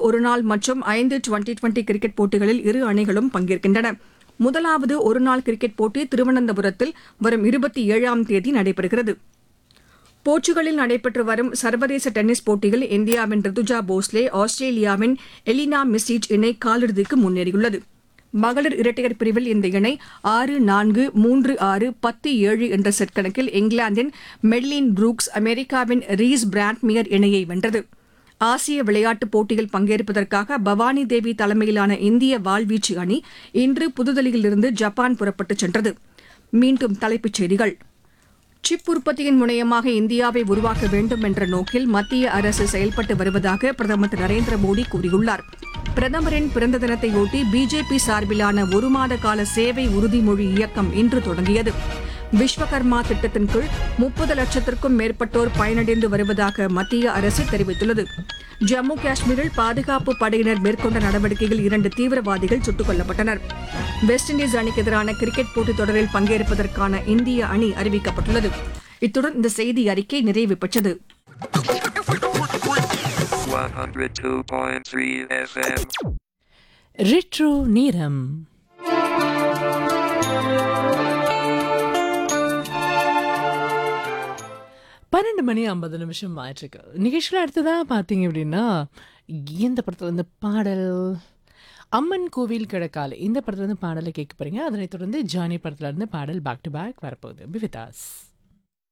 ஒருநாள் மற்றும் ஐந்து டுவெண்டி டுவெண்டி கிரிக்கெட் போட்டிகளில் இரு அணிகளும் பங்கேற்கின்றன முதலாவது ஒருநாள் கிரிக்கெட் போட்டி திருவனந்தபுரத்தில் வரும் இருபத்தி ஏழாம் தேதி நடைபெறுகிறது போர்ச்சுகலில் நடைபெற்று வரும் சர்வதேச டென்னிஸ் போட்டியில் இந்தியாவின் ரிதுஜா போஸ்லே ஆஸ்திரேலியாவின் எலினா மிஸ்டிச் இணை காலிறுதிக்கு முன்னேறியுள்ளது மகளிர் இரட்டையர் பிரிவில் இந்த இணை ஆறு நான்கு மூன்று ஆறு பத்து ஏழு என்ற செட் கணக்கில் இங்கிலாந்தின் மெட்லின் புரூக்ஸ் அமெரிக்காவின் ரீஸ் பிராண்ட்மியர் இணையை வென்றது ஆசிய விளையாட்டுப் போட்டியில் பங்கேற்பதற்காக பவானி தேவி தலைமையிலான இந்திய வாள்வீச்சு அணி இன்று புதுதில்லியிலிருந்து ஜப்பான் புறப்பட்டுச் சென்றது மீண்டும் தலைப்புச் செய்திகள் சிப் உற்பத்தியின் முனையமாக இந்தியாவை உருவாக்க வேண்டும் என்ற நோக்கில் மத்திய அரசு செயல்பட்டு வருவதாக பிரதமர் திரு நரேந்திர மோடி கூறியுள்ளார் பிரதமரின் பிறந்த தினத்தையொட்டி பிஜேபி சார்பிலான ஒரு மாத கால சேவை உறுதிமொழி இயக்கம் இன்று தொடங்கியது விஸ்வகர்மா திட்டத்தின் கீழ் முப்பது லட்சத்திற்கும் மேற்பட்டோர் பயனடைந்து வருவதாக மத்திய அரசு தெரிவித்துள்ளது ஜம்மு காஷ்மீரில் பாதுகாப்பு படையினர் மேற்கொண்ட நடவடிக்கையில் இரண்டு தீவிரவாதிகள் சுட்டுக் கொல்லப்பட்டனர் வெஸ்ட் இண்டீஸ் அணிக்கு எதிரான கிரிக்கெட் போட்டித் தொடரில் பங்கேற்பதற்கான இந்திய அணி அறிவிக்கப்பட்டுள்ளது இத்துடன் இந்த செய்தி அறிக்கை நிறைவு பெற்றது 102.3 FM. ரெட்ரோ நேரம் பன்னெண்டு மணி ஐம்பது நிமிஷம் ஆயிட்டுருக்கு நிகழ்ச்சியில் அடுத்ததாக பார்த்தீங்க அப்படின்னா இந்த படத்தில் இந்த பாடல் அம்மன் கோவில் கிழக்கால இந்த படத்துல இருந்து பாடலை கேட்க போறீங்க அதனைத் தொடர்ந்து ஜானி படத்துல இருந்து பாடல் பேக் டு பேக் வரப்போகுது பிவிதாஸ்